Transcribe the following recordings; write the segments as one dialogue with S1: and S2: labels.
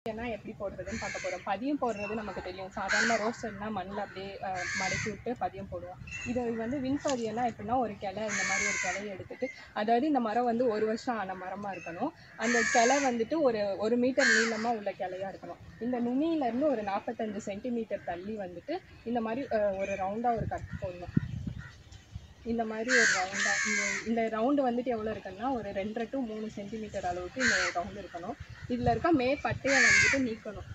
S1: ஏன்னா எப்படி போடுறதுன்னு பார்க்க போகிறோம் பதியம் போடுறது நமக்கு தெரியும் சாதாரண ரோஸ்டர்னா மண்ணில் அப்படியே அஹ், மடக்கி விட்டு பதியம் போடுவோம் இது வந்து விண்பதியம்னா எப்படின்னா ஒரு கிளை இந்த மாதிரி ஒரு கிளையை எடுத்துட்டு அதாவது இந்த மரம் வந்து ஒரு வருஷம் ஆன மரமாக இருக்கணும் அந்த கிளை வந்துட்டு ஒரு ஒரு மீட்டர் நீளமாக உள்ள கிளையா இருக்கணும் இந்த நுனியிலேருந்து ஒரு நாற்பத்தஞ்சு சென்டிமீட்டர் தள்ளி வந்துட்டு இந்த மாதிரி அஹ், ஒரு ரவுண்டாக ஒரு கட் போடணும் இந்த மாதிரி ஒரு ரவுண்டாக இந்த இந்த ரவுண்டு வந்துட்டு எவ்வளோ இருக்குன்னா ஒரு ரெண்டரை டு மூணு சென்டிமீட்டர் அளவுக்கு இந்த ரவுண்டு இருக்கணும் இதில் இருக்க மே பட்டையை வந்துட்டு நீக்கணும்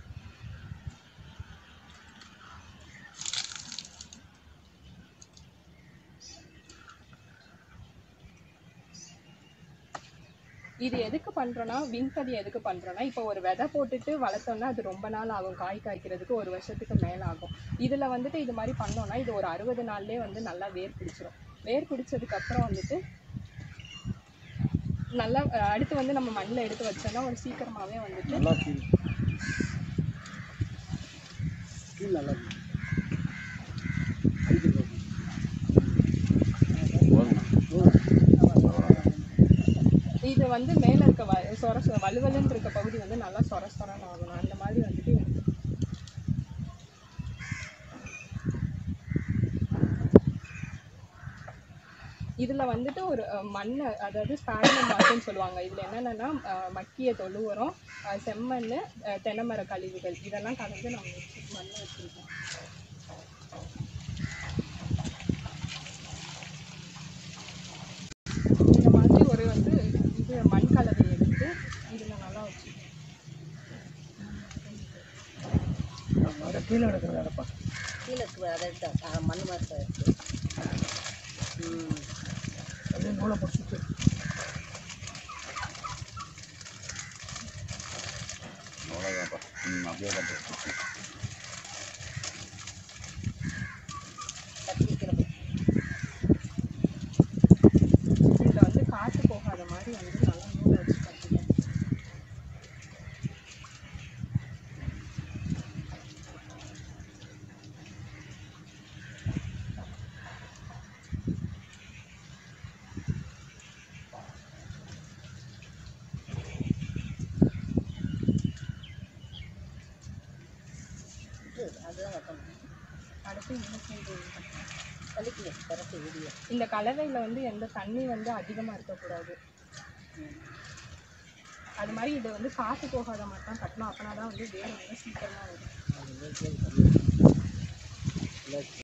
S1: இது எதுக்கு பண்ணுறோன்னா விண்கதி எதுக்கு பண்ணுறோன்னா இப்போ ஒரு விதை போட்டுட்டு வளர்த்தோம்னா அது ரொம்ப நாள் ஆகும் காய் காய்க்கிறதுக்கு ஒரு வருஷத்துக்கு மேலே ஆகும் இதில் வந்துட்டு இது மாதிரி பண்ணோம்னா இது ஒரு அறுபது நாள்லேயே வந்து நல்லா வேர் பிடிச்சிரும் வேர் பிடிச்சதுக்கப்புறம் வந்துட்டு நல்லா அஹ், அடுத்து வந்து நம்ம மண்ணில் எடுத்து வச்சோன்னா ஒரு சீக்கிரமாகவே வந்துட்டு
S2: நல்லா கீழ் கீழ் நல்லா இருக்கு. அடிக்க போகுது.
S1: இது வந்து மேலே இருக்க வ சொர சொ வலுவலுன்னு இருக்க பகுதி வந்து நல்லா சொர சொரன்னு ஆகணும் அந்த மாதிரி வந்துட்டு இதில் வந்துட்டு ஒரு அஹ், மண் அதாவது ஸ்பாடினம் மாட்டுன்னு சொல்லுவாங்க இதில் என்னென்னா மக்கிய தொழு உரம் அஹ், செம்மண் அஹ், தென்னைமர கழிவுகள் இதெல்லாம் கலந்து நம்ம வச்சு மண்ணை வச்சுருக்கோம் இந்த மாதிரி ஒரு வந்து இது மண் கலவை எடுத்து இதில் நல்லா வச்சு
S2: அதை கீழே எடுக்கிறது அடப்பா
S3: கீழே இருக்கு அதை எடுத்து ஆ, மண் மாதிரி தான் இருக்கு ம்
S2: அப்படியே நூலை பிடிச்சிட்டு
S4: அவ்வளோதான்ப்பா ம் அப்படியே கட்டு
S3: கத்தி கீழே போட்டு.
S1: இதில் வந்து காற்று போகாத மாதிரி வந்து நல்லா நூலை வச்சு கட்டிக்கணும்
S3: இது அதுதான் கட்டணும்
S1: அடுத்து இன்னும் கீழே கட்டணும்.
S3: தள்ளிக்கல கரெக்டு வீடியோ
S1: இந்த கலவையில் வந்து எந்த தண்ணி வந்து அதிகமாக இருக்கக்கூடாது அது மாதிரி இதை வந்து காற்று போகாத மாதிரி தான் கட்டணும் அப்போனா தான் வந்து வேர் வந்து சீக்கிரமாக வரும்
S2: அது மேலே